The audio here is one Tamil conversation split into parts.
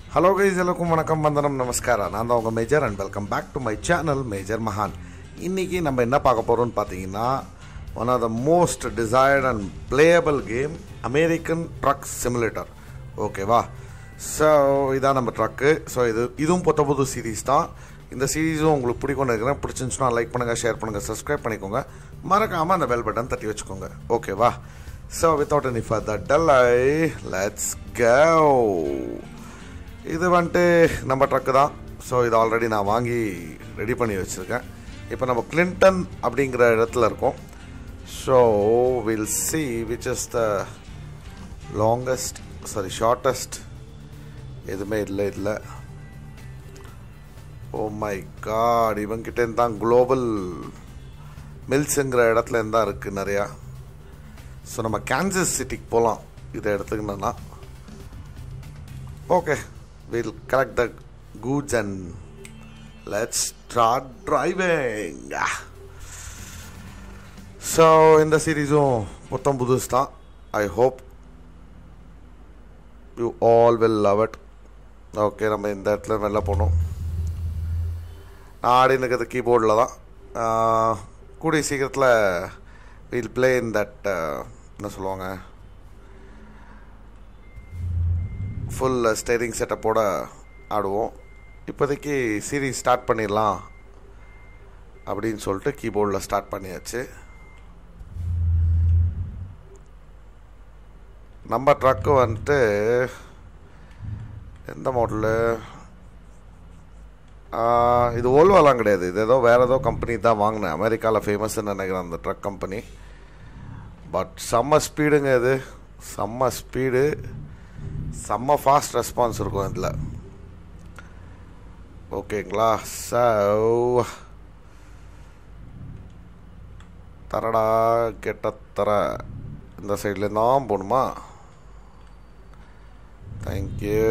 ஹலோ கைஸ் எல்லாருக்கும் வணக்கம் வந்தனம் நமஸ்காரம் நான் தான் உங்கள் major and welcome back to my channel major மகான் இன்றைக்கி நம்ம என்ன பார்க்க போகிறோம்னு பார்த்தீங்கன்னா one of the most desired and playable game American truck simulator ஓகேவா ஸோ இதான் நம்ம ட்ரக்கு ஸோ இது இதுவும் புத்த புது சீரீஸ் தான் இந்த சீரீஸும் உங்களுக்கு பிடிக்கும்னு இருக்கிறேன் பிடிச்சிருந்துச்சுன்னா லைக் பண்ணுங்கள் ஷேர் பண்ணுங்கள் சப்ஸ்கிரைப் பண்ணிக்கோங்க மறக்காமல் அந்த பெல் பட்டன் தட்டி வச்சுக்கோங்க ஓகேவா so without any further delay let's go இது வந்துட்டு நம்ம ட்ரக்கு தான் ஸோ இது ஆல்ரெடி நான் வாங்கி ரெடி பண்ணி வச்சுருக்கேன் இப்போ நம்ம கிளின்டன் அப்படிங்கிற இடத்துல இருக்கோம் so will see which is the longest sorry shortest எதுவுமே இல்லை இல்லை ஓ மை காட் இவங்கிட்டேருந்து தான் குளோபல் மில்ஸுங்கிற இடத்துல இருந்தா இருக்குது நிறையா ஸோ நம்ம கேன்சஸ் சிட்டிக்கு போகலாம் இதை எடுத்துக்கணும்னா okay will collect the goods and let's start driving so இந்த சீரீஸும் மொத்தம் புதுசு தான் I hope you all will love it okay நம்ம இந்த இடத்துல வெளில போகணும் நான் ஆடின்னு இருக்கிறது கீபோர்டில் தான் ஆஹ், கூடிய சீக்கிரத்தில் வில் பிளே இன் தட் என்ன சொல்லுவாங்க ஃபுல் ஸ்டேரிங் செட்டப்போட ஆடுவோம் இப்போதைக்கு சீரீஸ் ஸ்டார்ட் பண்ணிடலாம் அப்படின்னு சொல்லிட்டு கீபோர்டில் ஸ்டார்ட் பண்ணியாச்சு நம்ம ட்ரக்கு வந்துட்டு எந்த மாடலு இது ஓல்வாலாம் கிடையாது இது ஏதோ வேறு ஏதோ கம்பெனி தான் வாங்கினேன் அமெரிக்காவில் ஃபேமஸ்ன்னு நினைக்கிறேன் அந்த ட்ரக் கம்பெனி பட் செம்ம ஸ்பீடுங்க இது செம்ம ஸ்பீடு செம்ம ஃபாஸ்ட் ரெஸ்பான்ஸ் இருக்கும் இதில் ஓகேங்களா சோ தரடா கெட்ட தர இந்த சைட்லேருந்து தான் போகணுமா தேங்க்யூ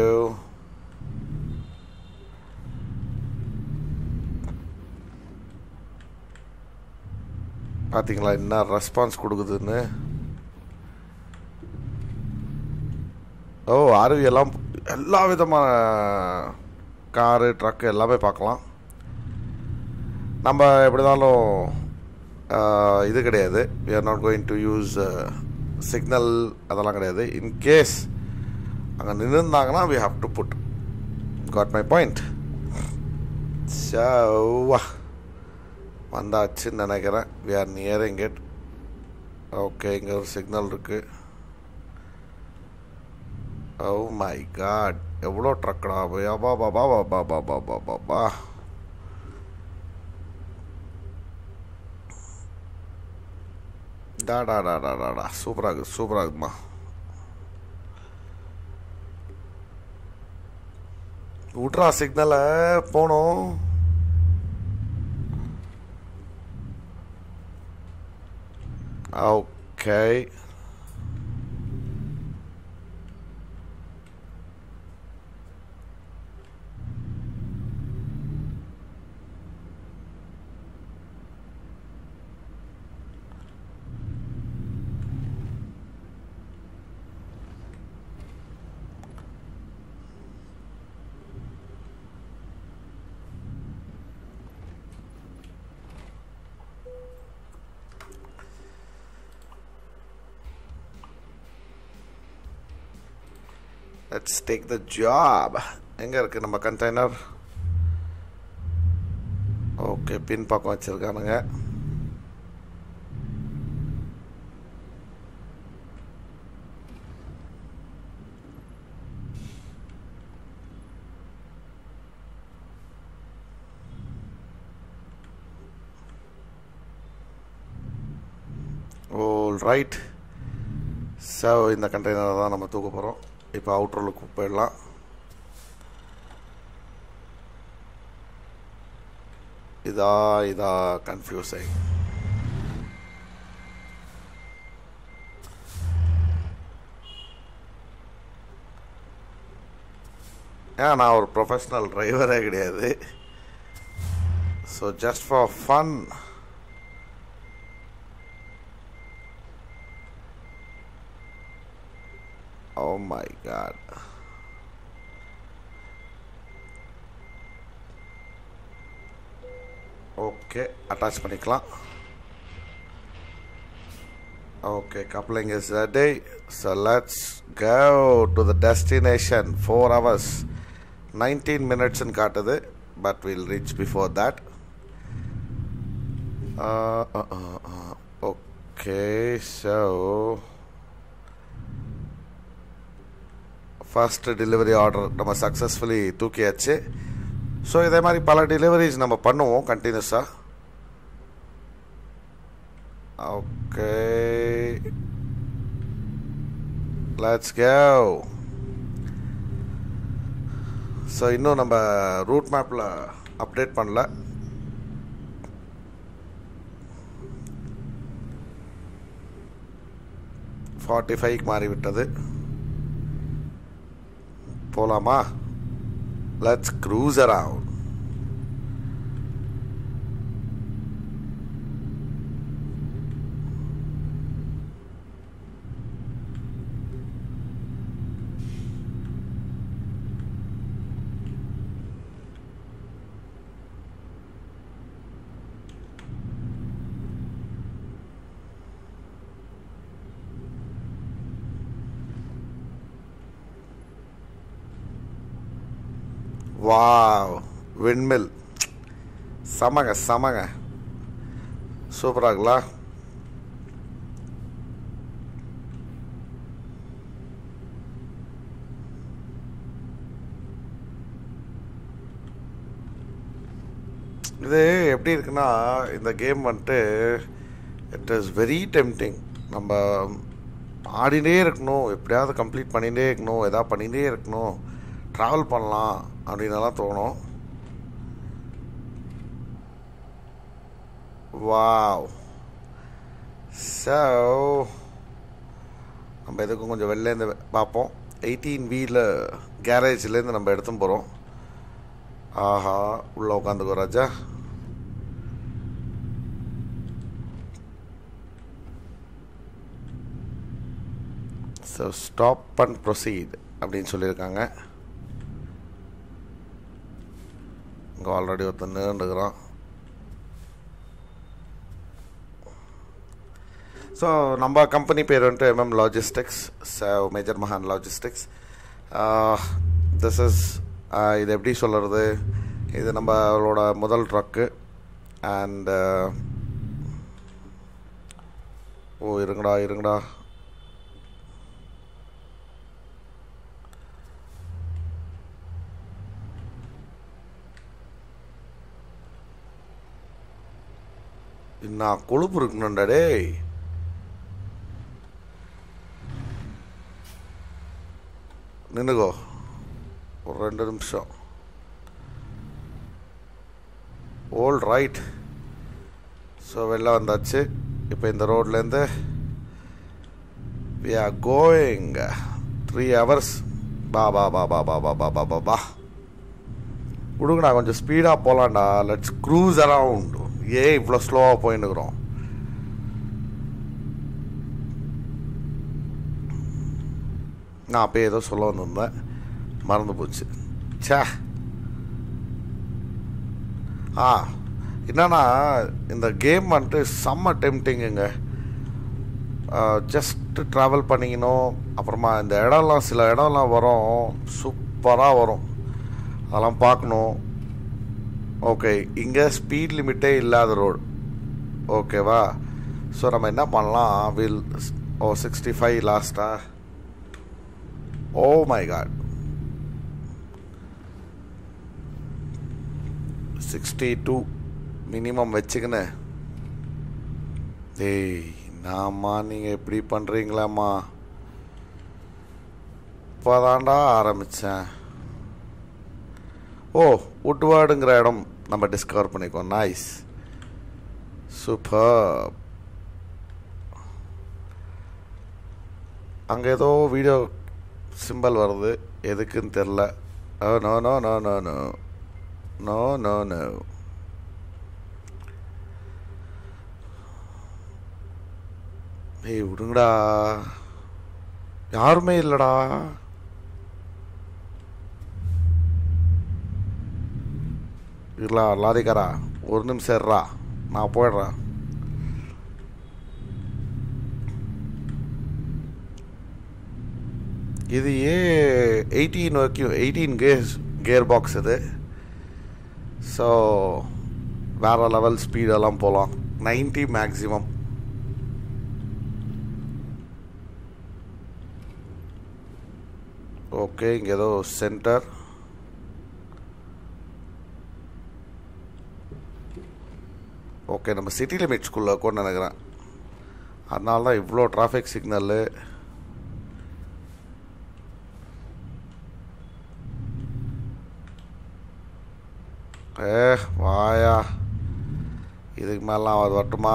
பார்த்தீங்களா என்ன ரெஸ்பான்ஸ் கொடுக்குதுன்னு ஓ ஆர்வி எல்லாம் எல்லா விதமான காரு ட்ரக்கு எல்லாமே பார்க்கலாம் நம்ம எப்படி இருந்தாலும் ஆஹ், இது கிடையாது we are not going to use signal அதெல்லாம் கிடையாது இன்கேஸ் அங்கே நின்றுருந்தாங்கன்னா we have to put God my point சவா வந்தாச்சுன்னு நினைக்கிறேன் we are nearing it okay இங்கே ஒரு சிக்னல் இருக்குது ஓ மை காட் எவ்வளோ ட்ரக்கடா பா பா பா பா பா பா பா பா பா பா டா டா டா டா டா டா சூப்பராக இருக்குது சூப்பராக இருக்குமா விட்றா சிக்னலை போனோம் okay let's take the job எங்கே இருக்குது நம்ம கண்டெய்னர் ஓகே பின் பக்கம் வச்சுருக்கானுங்க ஓல் ரைட் ஸோ இந்த கண்டெய்னரை தான் நம்ம தூக்க போகிறோம் இப்போ அவுட்ரோலுக்கு போயிடலாம் இதா இதா கன்ஃபியூசிங் ஏன் நான் ஒரு ப்ரொஃபஷ்னல் டிரைவரே கிடையாது so just for fun oh my God okay attach பண்ணிக்கலாம் okay coupling is ready so let's go to the destination 4 hours 19 minutes ன்னு காட்டுது but we'll reach before that uh, uh, uh, uh, okay so first delivery order நம்ம சக்ஸஸ்ஃபுல்லி தூக்கியாச்சு ஸோ இதே மாதிரி பல டெலிவரிஸ் நம்ம பண்ணுவோம் கண்டினியூஸாக ஓகே லெட்ஸ் கோ ஸோ இன்னும் நம்ம ரூட் மேப்பில் அப்டேட் பண்ணல ஃபார்ட்டி ஃபைவ்க்கு மாறிவிட்டது போலாமா let's cruise around wow windmill சமங்க சமங்க சூப்பராகுங்களா இது எப்படி இருக்குன்னா இந்த கேம் வந்துட்டு இட் இஸ் வெரி டெம்டிங் நம்ம ஆடினே இருக்கணும் எப்படியாவது கம்ப்ளீட் பண்ணிகிட்டே இருக்கணும் எதாவது பண்ணிகிட்டே இருக்கணும் ட்ராவல் பண்ணலாம் அப்படின்னலாம் தோணும் வாவ் ஸோ நம்ம எதுக்கும் கொஞ்சம் வெளிலேருந்து பார்ப்போம் எயிட்டீன் வீல கேரேஜ்லேருந்து நம்ம எடுத்துன்னு போகிறோம் ஆஹா உள்ளே உட்காந்துக்கோ ராஜா ஸோ ஸ்டாப் அண்ட் ப்ரொசீட் அப்படின்னு சொல்லியிருக்காங்க இங்கே ஆல்ரெடி ஒருத்தன் நின்றுக்கிறான் ஸோ நம்ம கம்பெனி பேர் வந்துட்டு MM logistics so major Mahan logistics this is இது எப்படி சொல்கிறது இது நம்மளோட முதல் ட்ரக்கு அண்ட் ஓ இருங்கடா இருங்கடா நான் கொழுப்பு இருக்கணும்டா டேய் நின்னுக்கோ ஒரு ரெண்டு நிமிஷம் ஓல் ரைட் ஸோ வெளில வந்தாச்சு இப்போ இந்த ரோட்லேருந்து we are going three hours பா பா பா பா பா பா பா பா பா பா விடுங்கடா கொஞ்சம் ஸ்பீடாக போகலாம்டா லெட்ஸ் க்ரூஸ் அரவுண்ட் ஏன் இவ்வளோ ஸ்லோவாக போயின்னுக்குறோம் நான் அப்போ ஏதோ சொல்ல வந்திருந்தேன் மறந்து போச்சு சே ஆ என்னன்னா இந்த கேம் வந்துட்டு செம்ம டெம்டிங்குங்க ஜஸ்ட்டு ட்ராவல் பண்ணிக்கணும் அப்புறமா இந்த இடம்லாம் சில இடம்லாம் வரும் சூப்பராக வரும் அதெல்லாம் பார்க்கணும் ஓகே இங்கே ஸ்பீட் லிமிட்டே இல்லாத ரோடு ஓகேவா ஸோ நம்ம என்ன பண்ணலாம் வில் ஓ சிக்ஸ்டி ஃபைவ் லாஸ்டா oh my God sixty two minimum வச்சுக்கின்னு டேய் நாம்மா நீங்கள் எப்படி பண்ணுறீங்களாம்மா இப்போதாண்டா ஆரம்பித்தேன் ஓ உட்வார்டுங்கிற இடம் நம்ம டிஸ்கவர் பண்ணிக்கோம் நைஸ் சூப்பர் அங்கே ஏதோ வீடியோ சிம்பல் வருது எதுக்குன்னு தெரில oh no no no no no no no no ஏய் விடுங்கடா யாருமே இல்லைடா இல்லா லாரிக்காரா ஒரு நிமிஷம் இருறா நான் போயிடுறேன் இது ஏ எயிட்டீன் வரைக்கும் எயிட்டீன் கேர்ஸ் கியர் பாக்ஸ் இது ஸோ வேறு லெவல் ஸ்பீடெல்லாம் போகலாம் 90 மேக்ஸிமம் ஓகே இங்கே ஏதோ சென்டர் ஓகே நம்ம சிட்டி லிமிட்ஸ்குள்ளே கொண்டு நினைக்கிறேன் அதனால தான் இவ்வளோ டிராஃபிக் சிக்னலு ஏ வாயா இதுக்கு மேலாம் அது வரட்டுமா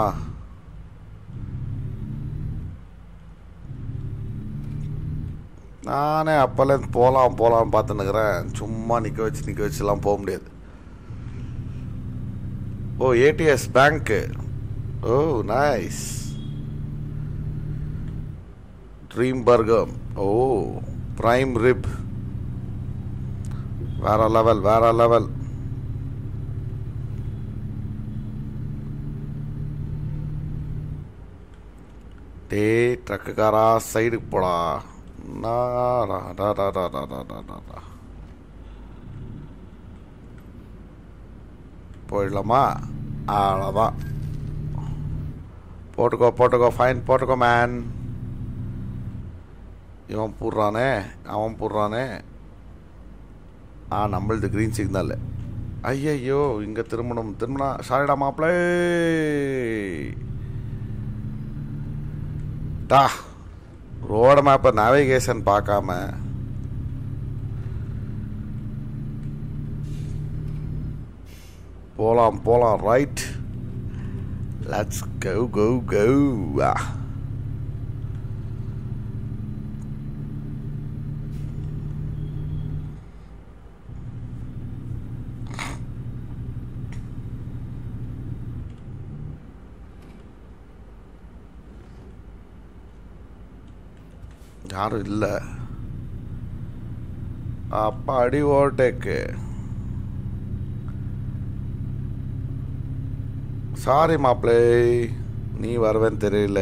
நானே அப்போலேருந்து போகலாம் போகலாம் பார்த்துன்னுக்குறேன் சும்மா நிற்க வச்சு நிற்க வச்சுலாம் போக முடியாது ஓ ஏடிஎஸ் பேங்க்கு oh nice dream burger oh prime rib வேற லெவல் வேற லெவல் டே ட்ரக்குக்காரா சைடுக்கு போடா நான் டா டா டா டா டா டா டா டா டா. போயிடலாமா அவ்வளோதான் போட்டுக்கோ போட்டுக்கோ ஃபைன் போட்டுக்கோ மேன் இவன் போடுறானே அவன் போடுறானே ஆ நம்மளது க்ரீன் சிக்னல் ஐயையோ இங்கே திரும்பணும் திரும்பினா சாரிடா மாப்பிளை டா ரோடு மேப்பை நேவிகேஷன் பார்க்காம போலாம் போலாம் ரைட் லெட்ஸ் கோ கோ கோ யாரும் இல்லை அப்பா அடி ஓவர்டேக்கு சாரி மாப்பிளை நீ வருவேன்னு தெரியல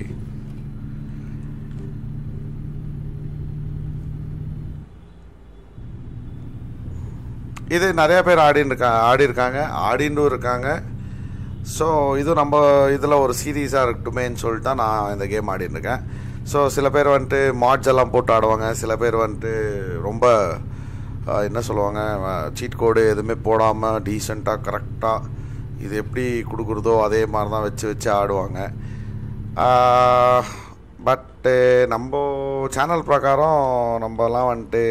இது நிறைய பேர் ஆடின்னு இருக்காங்க ஆடி இருக்காங்க ஆடின்னு இருக்காங்க ஸோ இது நம்ம இதில் ஒரு சீரீஸாக இருக்கட்டுமேன்னு சொல்லிட்டு தான் நான் இந்த கேம் ஆடின்னு இருக்கேன் ஸோ சில பேர் வந்துட்டு மாட்ஸ் எல்லாம் போட்டு ஆடுவாங்க சில பேர் வந்துட்டு ரொம்ப அஹ், என்ன சொல்லுவாங்க சீட் கோடு எதுவுமே போடாமல் டீசெண்டாக கரெக்டாக இது எப்படி கொடுக்குறதோ அதே மாதிரி தான் வச்சு வச்சு ஆடுவாங்க பட்டு நம்ம சேனல் பிரகாரம் நம்மலாம் வந்துட்டு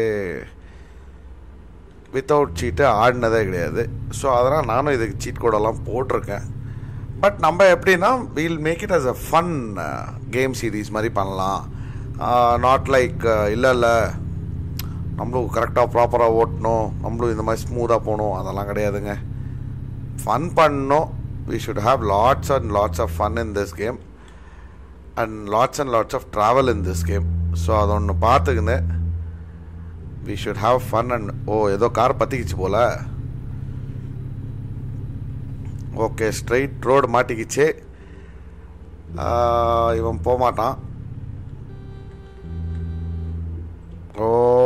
வித்தவுட் சீட்டு ஆடினதே கிடையாது ஸோ அதனால் நானும் இதுக்கு சீட் கோடெல்லாம் போட்டிருக்கேன் பட் நம்ம எப்படின்னா we'll make it as a fun game series மாதிரி பண்ணலாம் நாட் லைக் இல்லை இல்லை நம்மளும் கரெக்டாக ப்ராப்பராக ஓட்டணும் நம்மளும் இந்த மாதிரி ஸ்மூத்தாக போகணும் அதெல்லாம் கிடையாதுங்க ஃபன் பண்ணணும் we should have lots and lots of fun in this game and lots and lots of travel in this game so அதை ஒன்று பார்த்துக்கின்னு we should have fun and oh ஏதோ கார் பற்றிக்கிச்சு போல ஓகே ஸ்ட்ரைட் ரோடு மாட்டிக்கிச்சு ஆஹ், இவன் போக மாட்டான் ஓ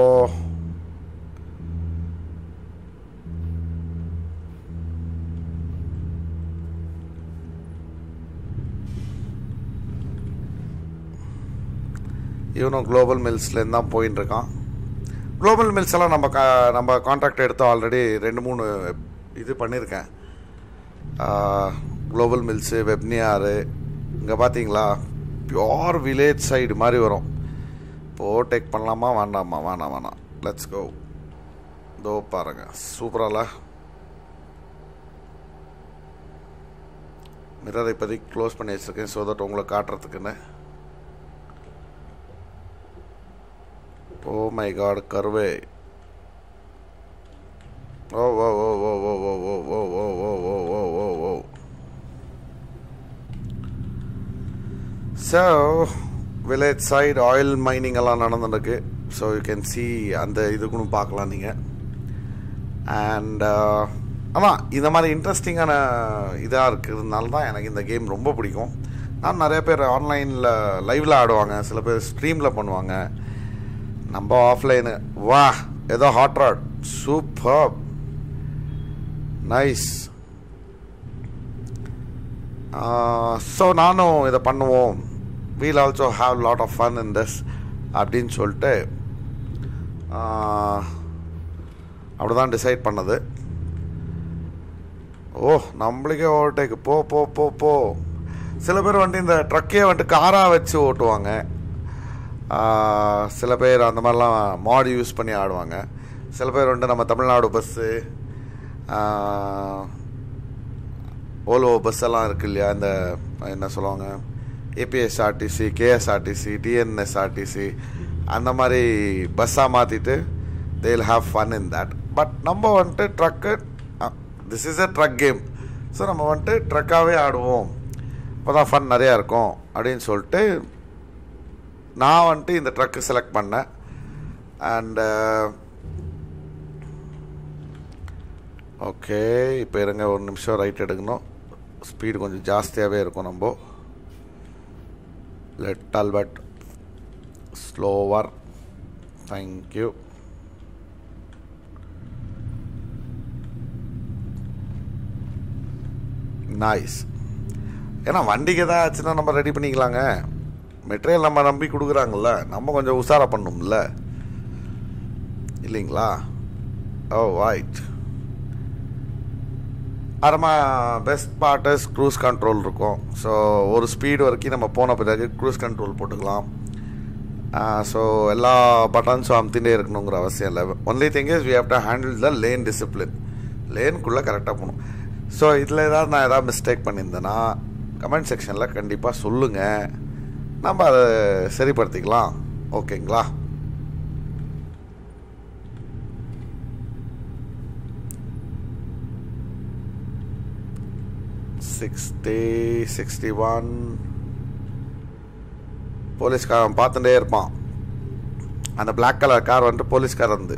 இவனும் குளோபல் மில்ஸ்லேருந்து தான் போயின்னு இருக்கான் குளோபல் மில்ஸ் எல்லாம் நம்ம கா நம்ம கான்ட்ராக்ட் எடுத்து ஆல்ரெடி ரெண்டு மூணு இது பண்ணியிருக்கேன் குளோபல் மில்ஸு வெப்னியாரு இங்கே பார்த்தீங்களா பியோர் வில்லேஜ் சைடு மாதிரி வரும் இப்போ டேக் பண்ணலாமா வேண்டாமா வேணாம் வேணாம் லெட்ஸ் கோ இதோ பாருங்க சூப்பரால மிரர் இப்போதைக்கு க்ளோஸ் பண்ணி வச்சுருக்கேன் ஸோ தட் உங்களுக்கு காட்டுறதுக்குன்னு ஓ மை காட் கருவே oh oh oh oh oh oh oh oh oh oh oh oh oh oh so village side oil mining எல்லாம் நடந்துருக்கு ஸோ யூ கேன் சி அந்த இதுக்குன்னு பார்க்கலாம் நீங்கள் அண்ட் அதான் இந்த மாதிரி இன்ட்ரெஸ்டிங்கான இதாக இருக்கிறதுனால தான் எனக்கு இந்த கேம் ரொம்ப பிடிக்கும் நான் நிறைய பேர் ஆன்லைனில் லைவில் ஆடுவாங்க சில பேர் ஸ்ட்ரீமில் பண்ணுவாங்க நம்ம ஆஃப்லைனு வா ஏதோ hot rod super nice so நானும் இதை பண்ணுவோம் we'll also have lot of fun in this அப்படின்னு சொல்லிட்டு அப்படி தான் டிசைட் பண்ணது ஓ நம்மளுக்கே ஓவர்டேக் போ போ போ போ சில பேர் வந்துட்டு இந்த ட்ரக்கே வந்துட்டு காராக வச்சு ஓட்டுவாங்க சில பேர் அந்த மாதிரிலாம் மாடு யூஸ் பண்ணி ஆடுவாங்க சில பேர் வந்துட்டு நம்ம தமிழ்நாடு பஸ்ஸு ஓலோ பஸ் எல்லாம் இருக்கு இல்லையா இந்த என்ன சொல்லுவாங்க ஏபிஎஸ்ஆர்டிசி கேஎஸ்ஆர்டிசி டிஎன்எஸ்ஆர்டிசி அந்த மாதிரி பஸ்ஸாக மாற்றிட்டு they'll have fun in that but நம்ம வந்துட்டு truck this is a truck game so நம்ம வந்துட்டு ட்ரக்காகவே ஆடுவோம் அப்போ தான் ஃபன் நிறையா இருக்கும் அப்படின்னு சொல்லிட்டு நான் வந்துட்டு இந்த ட்ரக்கு செலக்ட் பண்ணேன் அண்டு ஓகே இப்போ இருங்க ஒரு நிமிஷம் ரைட் எடுக்கணும் ஸ்பீடு கொஞ்சம் ஜாஸ்தியாகவே இருக்கும் நம்ம let all but slower thank you nice ஏன்னா வண்டிக்கு ஏதாவது ஆச்சுன்னா நம்ம ரெடி பண்ணிக்கலாங்க மெட்டீரியல் நம்ம நம்பி கொடுக்குறாங்கல்ல நம்ம கொஞ்சம் உஷாரா பண்ணணும்ல இல்லைங்களா ஓ ரைட் அப்புறமா பெஸ்ட் பார்ட்டஸ் க்ரூஸ் கண்ட்ரோல் இருக்கும் ஸோ ஒரு ஸ்பீடு வரைக்கும் நம்ம போன பிறகு க்ரூஸ் கண்ட்ரோல் போட்டுக்கலாம் ஸோ எல்லா பட்டன்ஸும் அமுத்திட்டே இருக்கணுங்கிற அவசியம் இல்லை only thing is we have to handle the lane discipline லேனுக்குள்ளே கரெக்டாக போகணும் ஸோ இதில் ஏதாவது நான் ஏதாவது மிஸ்டேக் பண்ணியிருந்தேன்னா கமெண்ட் செக்ஷனில் கண்டிப்பாக சொல்லுங்கள் நம்ம அதை சரிப்படுத்திக்கலாம் ஓகேங்களா சிக்ஸ்டி சிக்ஸ்டி ஒன் போலீஸ்காரன் பார்த்துட்டே இருப்பான் அந்த பிளாக் கலர் கார் வந்துட்டு போலீஸ்கார் வந்து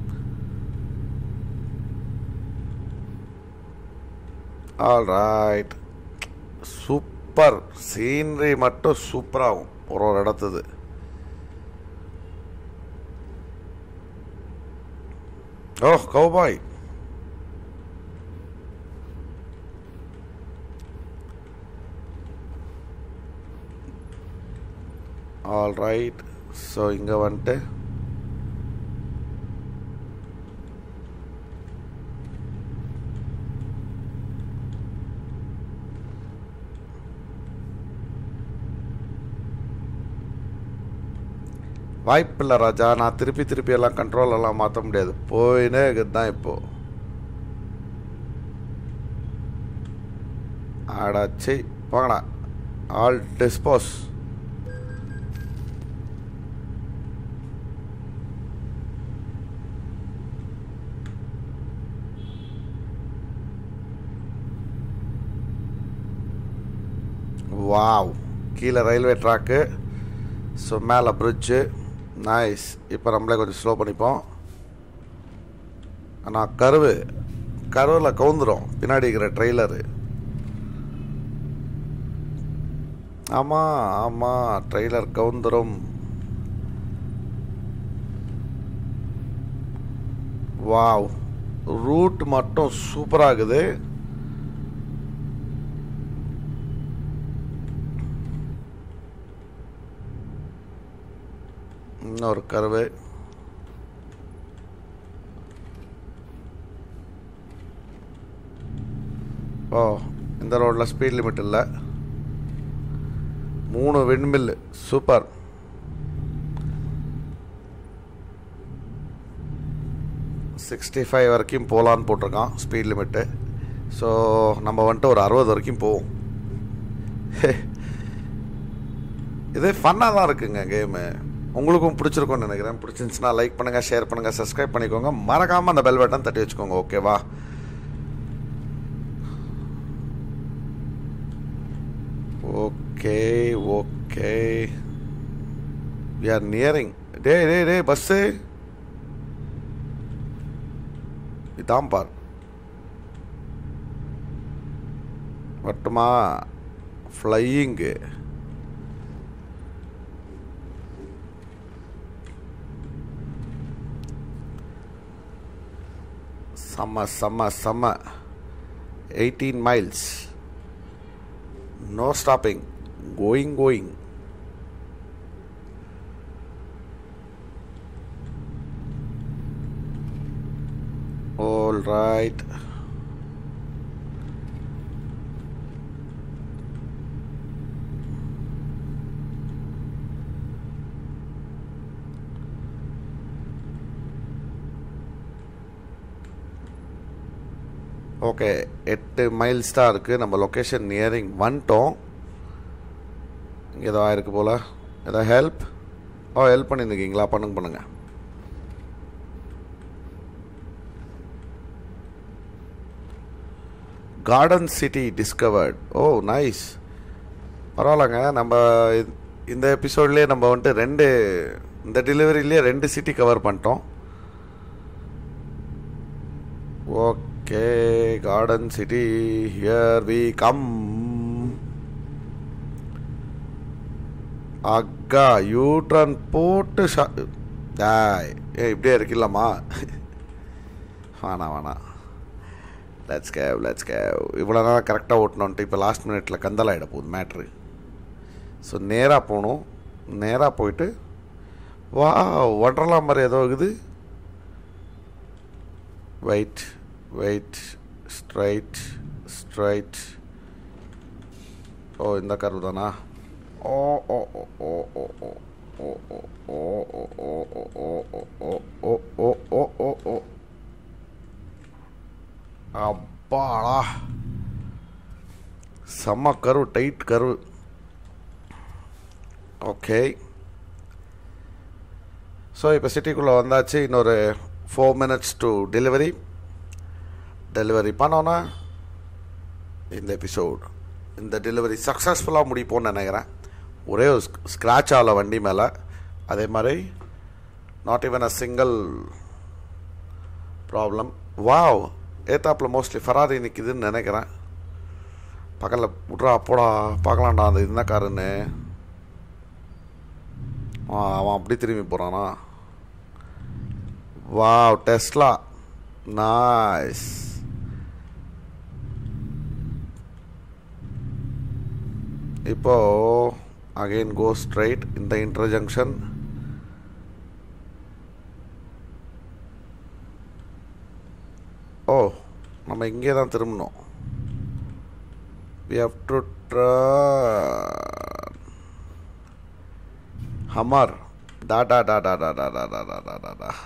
ஆல் ரைட் சூப்பர் சீனரி மட்டும் சூப்பராகும் ஒரு ஒரு இடத்துது oh cowboy all right so இங்கே வந்துட்டு வாய்ப்பில்லை ராஜா நான் திருப்பி திருப்பி எல்லாம் கண்ட்ரோல் எல்லாம் மாற்ற முடியாது போயினே இருக்குது தான் இப்போ ஆடாச்சி போங்கடா ஆல் டிஸ்போஸ் வாவ் கீழே ரயில்வே ட்ராக்கு ஸோ மேலே பிரிட்ஜு நைஸ் இப்போ நம்மளே கொஞ்சம் ஸ்லோ பண்ணிப்போம் ஆனால் கருவு கருவில் கவுந்துரும் பின்னாடி இருக்கிற ட்ரெய்லரு ஆமாம் ஆமாம் ட்ரெய்லர் கவுந்துரும் வாவ் ரூட் மட்டும் சூப்பராக இருக்குது இன்னொரு கருவு ஓ இந்த ரோட்டில் ஸ்பீட் லிமிட் இல்லை மூணு விண்மில்லு சூப்பர் சிக்ஸ்டி ஃபைவ் வரைக்கும் போகலான்னு போட்டிருக்கான் ஸ்பீட் லிமிட்டு ஸோ நம்ம வந்துட்டு ஒரு அறுபது வரைக்கும் போவோம் இது ஃபன்னாக தான் இருக்குங்க கேமு உங்களுக்கும் பிடிச்சிருக்கும்னு நினைக்கிறேன் பிடிச்சிருந்துச்சுன்னா லைக் பண்ணுங்கள் ஷேர் பண்ணுங்கள் சப்ஸ்கிரைப் பண்ணிக்கோங்க மறக்காமல் அந்த பெல் பட்டன் தட்டி வச்சுக்கோங்க ஓகேவா okay okay we are nearing day day day bus இதான் பார் மட்டுமா ஃப்ளையிங்கு செம்ம செம்ம செம்ம eighteen miles no stopping going going all right okay எட்டு மைல்ஸ் தான் இருக்குது நம்ம லொக்கேஷன் நியரிங் வந்துட்டோம் இங்கே ஏதோ ஆயிருக்கு போல் ஏதோ ஹெல்ப் ஓ ஹெல்ப் பண்ணியிருக்கீங்களா பண்ணுங்க பண்ணுங்க garden city discovered oh nice பரவாயில்லங்க நம்ம இ- இந்த எபிசோட்லேயே நம்ம வந்துட்டு ரெண்டு இந்த டெலிவரியிலே ரெண்டு சிட்டி கவர் பண்ணிட்டோம் okay garden city here we come அக்கா யூட்ரன் போட்டு ஷா டேய் ஏ இப்படியே இருக்கில்லம்மா வேணாம் வேணாம் லெட்ஸ் கேவ் லெட்ஸ் கேவ் இவ்வளோ நேரம் கரெக்டாக ஓட்டணுன்ட்டு இப்போ லாஸ்ட் மினிட்ல கந்தலாயிட போகுது மேட்ரு ஸோ நேராக போகணும் நேராக போயிட்டு வா ஒன்றலாம் மாதிரி ஏதோ இருக்குது wait wait straight straight oh இந்த கர்வு தானா ஓ oh oh oh oh oh oh oh oh oh oh oh oh oh oh oh oh ஓ அப்பாடா செம்ம கரு டைட் கரு ஓகே ஸோ இப்போ சிட்டிக்குள்ளே வந்தாச்சு இன்னொரு four minutes to delivery delivery பண்ணோன்னா இந்த எபிசோட் இந்த டெலிவரி சக்ஸஸ்ஃபுல்லாக முடிப்போம்னு நினைக்கிறேன் ஒரே ஒரு ஸ்க்ராட்ச் ஆகல வண்டி மேலே அதே மாதிரி not even a single problem wow ஏத்தாப்பில் மோஸ்ட்லி ஃபராரி நிற்கிதுன்னு நினைக்கிறேன் பக்கத்தில் விட்றா போடா பார்க்கலாம்டா அந்த என்ன காருன்னு ஆ அவன் அப்படி திரும்பி போகிறானா வாவ் டெஸ்லா நைஸ் இப்போ அகைன் கோ ஸ்ட்ரைட் இந்த இன்டர்ஜங்ஷன் ஓ நம்ம இங்கே தான் திரும்பணும் we have to turn Hummer da da da da da da da da da da da da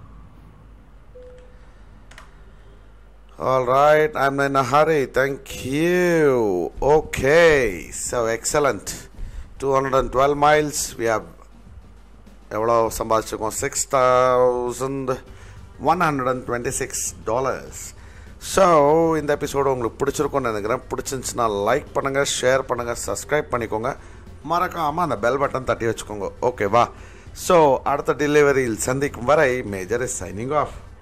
all right I'm in a hurry thank you okay so excellent 212 miles we have எவ்வளோ சம்பாதிச்சிருக்கோம் six thousand one hundred and twenty six dollars so இந்த எபிசோடு உங்களுக்கு பிடிச்சிருக்கும்னு நினைக்கிறேன் பிடிச்சிருந்துச்சுன்னா லைக் பண்ணுங்கள் ஷேர் பண்ணுங்கள் சப்ஸ்கிரைப் பண்ணிக்கோங்க மறக்காமல் அந்த பெல் பட்டன் தட்டி வச்சுக்கோங்க ஓகேவா ஸோ அடுத்த டெலிவரியில் சந்திக்கும் வரை மேஜர் இஸ் சைனிங் ஆஃப்